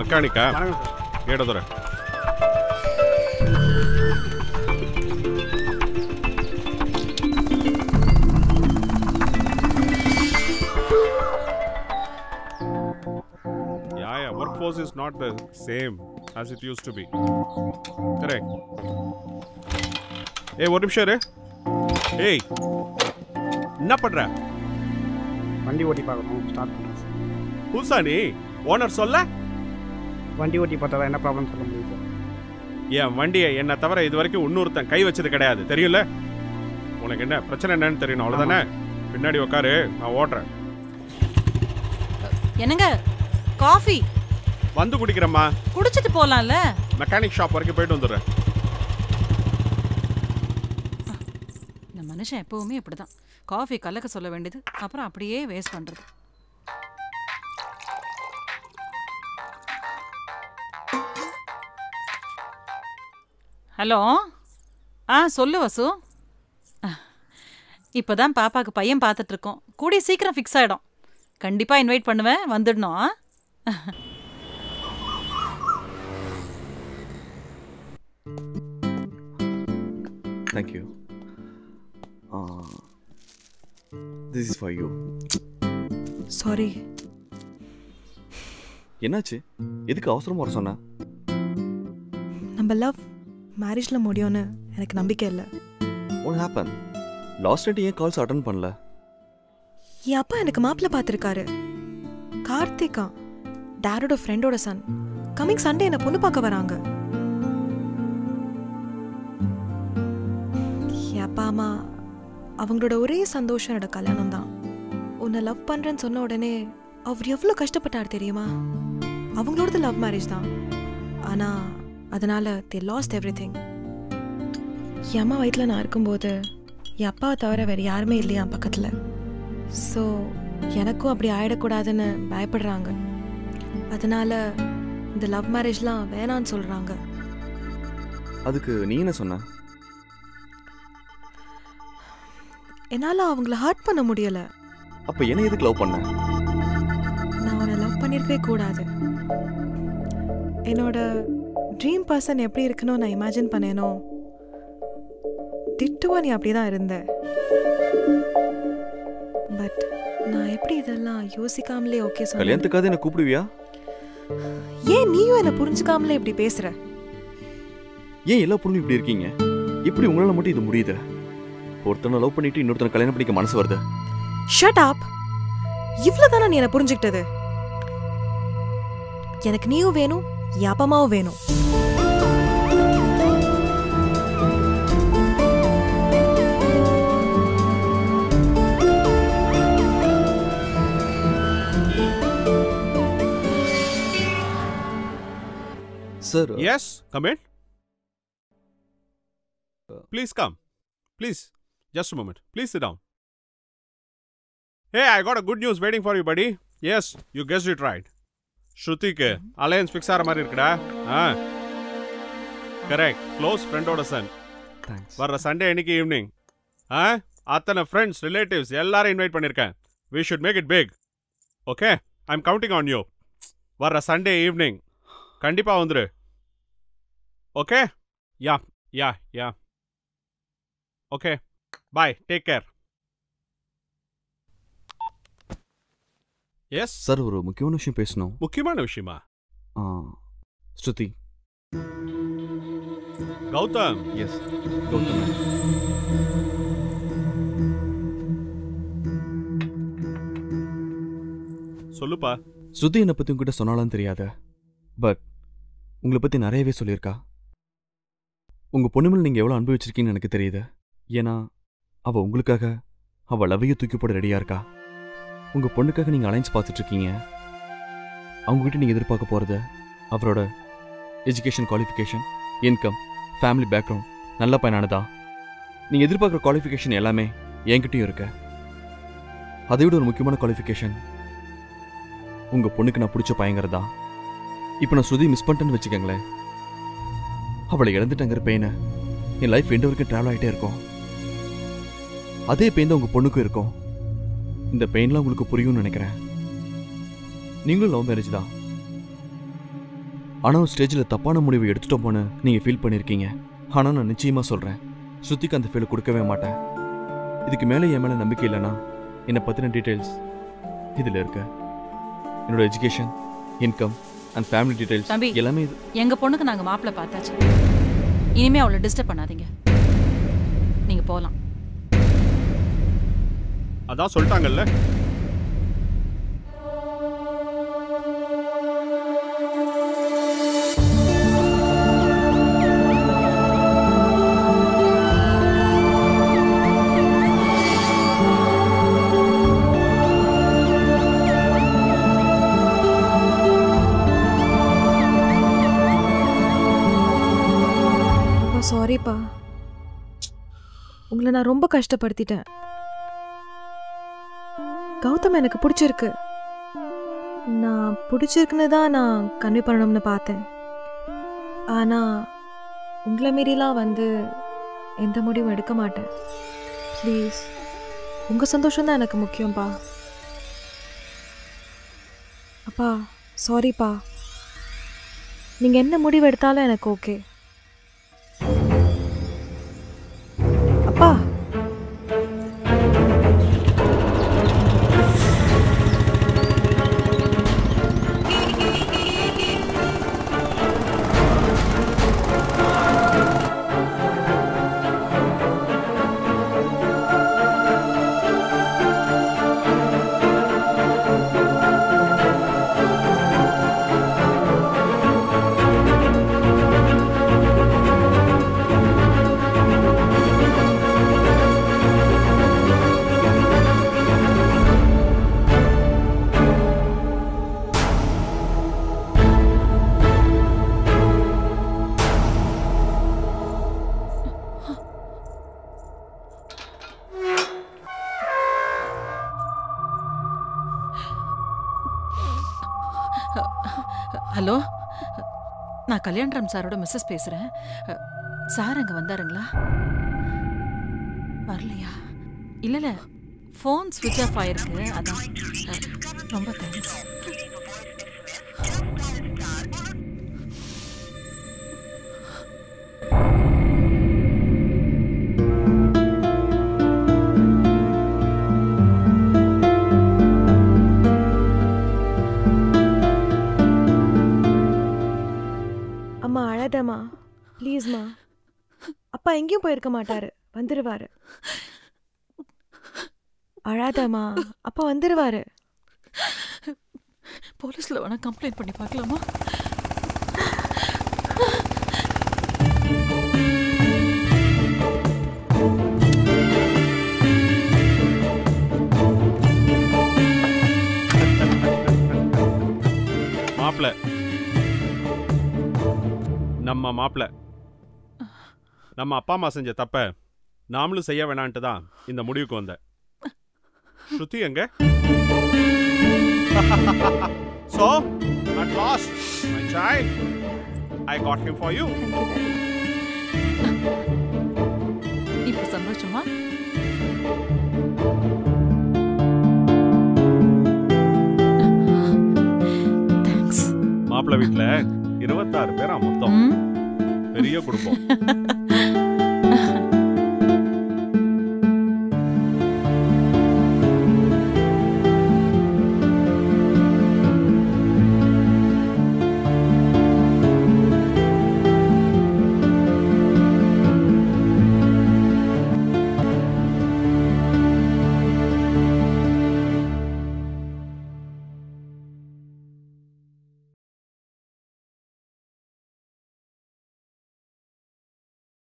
மெக்கானிக்கா வணக்கம் சார் கேட தர Yeah, yeah, workforce is not the same as it used to be. Correct. ஏய் ஒரு நிமிஷம் இரு ஏய் என்ன பண்ற வண்டி ஓட்டி பார்க்கணும் ஸ்டார்ட் பண்ணுறேன் சார் புதுசா நீ ஓனர் சொல்ல வண்டி ஓட்டி பார்த்தா தான் என்ன ப்ராப்ளம் சொல்ல முடியும் சார் என் வண்டியை என்னை தவிர இது வரைக்கும் இன்னொருத்தன் கை வச்சது கிடையாது தெரியல உனக்கு என்ன பிரச்சனை என்னன்னு தெரியணும் அவ்வளோதானே பின்னாடி உட்காரு நான் ஓட்டுறேன் என்னங்க காஃபி வந்து குடிக்கிறேம்மா குடிச்சிட்டு போலாம்ல மெக்கானிக் ஷாப் வரைக்கும் போயிட்டு வந்துடுறேன் இந்த மனுஷன் எப்பவுமே இப்படிதான் காஃபி கலக்க சொல்ல வேண்டியது அப்புறம் அப்படியே வேஸ்ட் பண்றது ஹலோ ஆ சொல்லு வசு இப்போதான் பாப்பாக்கு பையன் பார்த்துட்டு இருக்கோம் கூடிய சீக்கிரம் ஃபிக்ஸ் ஆகிடும் கண்டிப்பாக இன்வைட் பண்ணுவேன் வந்துடணும் ஆ Thank you. Uh, this is for you. Sorry என்னாச்சு எதுக்கு அவசரமா வர சொன்ன நம்ம லவ் மேரேஜில் முடியும்னு எனக்கு நம்பிக்கை இல்லை வாட் ஹேப்பன் லாஸ்ட் நைட் ஏன் கால்ஸ் அட்டன் பண்ணல என் அப்பா எனக்கு மாப்பிள்ளை பார்த்துருக்காரு கார்த்திகா டேரோட ஃப்ரெண்டோட சன் கமிங் சண்டே என்னை பொண்ணு பார்க்க வராங்க என் அப்பா அம்மா அவங்களோட ஒரே சந்தோஷம் என்னோட கல்யாணம் தான் உன்னை லவ் பண்ணுறேன்னு சொன்ன உடனே அவர் எவ்வளோ கஷ்டப்பட்டார் தெரியுமா அவங்களோடது லவ் மேரேஜ் தான் ஆனால் அதனால் தே லாஸ்ட் எவ்ரி திங் என் அம்மா வயிற்றில் நான் இருக்கும்போது என் அப்பாவை தவிர வேறு யாருமே இல்லையா பக்கத்தில் ஸோ எனக்கும் அப்படி ஆயிடக்கூடாதுன்னு பயப்படுறாங்க அதனால இந்த லவ் மேரேஜ்லாம் வேணான்னு சொல்கிறாங்க அதுக்கு நீ என்ன சொன்ன என்னால் அவங்கள ஹர்ட் பண்ண முடியலை அப்ப என்ன எதுக்கு லவ் பண்ண நான் அவனை லவ் பண்ணியிருக்கவே கூடாது என்னோட ட்ரீம் பர்சன் எப்படி இருக்கணும் நான் இமேஜின் பண்ணேனோ திட்டுவா நீ அப்படி தான் இருந்த பட் நான் எப்படி இதெல்லாம் யோசிக்காமலே ஓகே சொன்னேன் கல்யாணத்துக்காக என்ன கூப்பிடுவியா ஏன் நீயும் என்னை புரிஞ்சுக்காமலே இப்படி பேசுற ஏன் எல்லா பொண்ணும் இப்படி இருக்கீங்க எப்படி உங்களால மட்டும் இது முடியுது ஒருத்தனை லவ் பண்ணிட்டு இன்னொருத்தனை கல்யாணம் பண்ணிக்க மனசு வருது ஷட் அப் இவ்வளவுதானா நீ என்ன புரிஞ்சுக்கிட்டது எனக்கு நீயும் வேணும் என் அப்பா அம்மாவும் வேணும் sir Yes, come in. Please come. Please, just a moment. Please sit down. Hey, I got a good news waiting for you, buddy. Yes, you guessed it right. ஸ்ருதிக்கு அலையன்ஸ் ஃபிக்ஸ் ஆகிற மாதிரி இருக்குடா ஆ கரெக்ட் க்ளோஸ் ஃப்ரெண்டோட Sun thanks வர்ற Sunday அன்னைக்கு evening ஆ அத்தனை friends relatives எல்லாரும் invite பண்ணியிருக்கேன் we should make it pick okay I am counting on you வர்ற சண்டே ஈவினிங் கண்டிப்பாக வந்துரு ஓகே யா யா yeah okay bye take care yes sir ஒரு முக்கியமான விஷயம் பேசணும் முக்கியமான விஷயமா ஆ, ஸ்ருதி கௌதம் எஸ் கௌதம் சொல்லுப்பா ஸ்ருதி என்னை பற்றி உங்ககிட்ட சொன்னாலும் தெரியாத பட் உங்களை பற்றி நிறையவே சொல்லியிருக்கா உங்கள் பொண்ணு மேல நீங்கள் எவ்வளோ அனுபவிச்சிருக்கீங்கன்னு எனக்கு தெரியுது ஏன்னா அவள் உங்களுக்காக அவள் லவ்வையை தூக்கி போட ரெடியாக இருக்கா உங்கள் பொண்ணுக்காக நீங்கள் அலைன்ஸ் பார்த்துட்ருக்கீங்க அவங்ககிட்ட நீங்கள் எதிர்பார்க்க போகிறது அவரோட education qualification income family background நல்ல பையனானதா நீங்கள் எதிர்பார்க்குற குவாலிஃபிகேஷன் எல்லாமே என்கிட்டயும் இருக்கு அதை விட ஒரு முக்கியமான குவாலிஃபிகேஷன் உங்கள் பொண்ணுக்கு நான் பிடிச்ச பையங்கிறதா இப்போ நான் ஸ்ருதி மிஸ் பண்ணிட்டேன்னு வச்சுக்கோங்களேன் அவளை இழந்துட்டேங்கிற பெயினை என் லைஃப் எந்த வரைக்கும் ட்ராவல் ஆகிட்டே இருக்கும் அதே பெயின் தான் உங்கள் பொண்ணுக்கும் இருக்கும் இந்த பெயின்லாம் உங்களுக்கு புரியும்னு நினைக்கிறேன் நீங்களும் லவ் மேரேஜ் தான் ஆனால் ஒரு ஸ்டேஜில் தப்பான முடிவு எடுத்துட்டோமோன்னு நீங்கள் ஃபீல் பண்ணியிருக்கீங்க ஆனால் நான் நிச்சயமாக சொல்கிறேன் ஸ்ருதிக்கு அந்த ஃபீல் கொடுக்கவே மாட்டேன் இதுக்கு மேலே என் மேலே நம்பிக்கை இல்லைன்னா என்னை பற்றின டீட்டெயில்ஸ் இதில் இருக்கு என்னோட education income and family details தம்பி. எல்லாமே இது எங்க பொண்ணுக்கு நாங்க மாப்பிள்ளை பார்த்தாச்சு இனிமே அவளை டிஸ்டர்ப் பண்ணாதீங்க நீங்க போலாம் அதான் சொல்லிட்டாங்கல்ல அப்பா சாரிப்பா உங்களை நான் ரொம்ப கஷ்டப்படுத்திட்டேன் கௌதம் எனக்கு பிடிச்சிருக்கு நான் பிடிச்சிருக்குன்னு தான் நான் கன்வே பண்ணணும்னு பார்த்தேன் ஆனால் உங்களை மீறிலாம் வந்து எந்த முடிவும் எடுக்க மாட்டேன் ப்ளீஸ் உங்கள் சந்தோஷம் தான் எனக்கு முக்கியம்ப்பா அப்பா சாரிப்பா நீங்கள் என்ன முடிவு எடுத்தாலும் எனக்கு ஓகே அப்பா ஹலோ நான் கல்யாண்ராம் சாரோட மிஸ்ஸஸ் பேசுறேன் சார் அங்க வந்தாருங்களா வரலையா இல்ல இல்ல ஃபோன் ஸ்விட்ச் ஆஃப் ஆயிருக்கு அதான் அஹ், ரொம்ப தேங்க்ஸ் அம்மா அழாதம்மா ப்ளீஸ்மா அப்பா எங்கேயும் போயிருக்க மாட்டாரு வந்துருவாரு அழாதம்மா அப்பா வந்துருவாரு போலீஸ்ல வேணா கம்ப்ளைண்ட் பண்ணி பார்க்கலாமா மாப்பிள நம்ம மாப்பிள நம்ம அப்பா அம்மா செஞ்ச தப்ப நாமளும் செய்ய வேணான்ட்டு தான் இந்த முடிவுக்கு வந்தேன் ஸ்ருதி எங்க so at last my child i got him for you இப்ப சந்தோஷமா தேங்க்ஸ் மாப்பிள வீட்ல இருபத்தாறு பேரா மொத்தம் ம் பெரிய குடும்பம்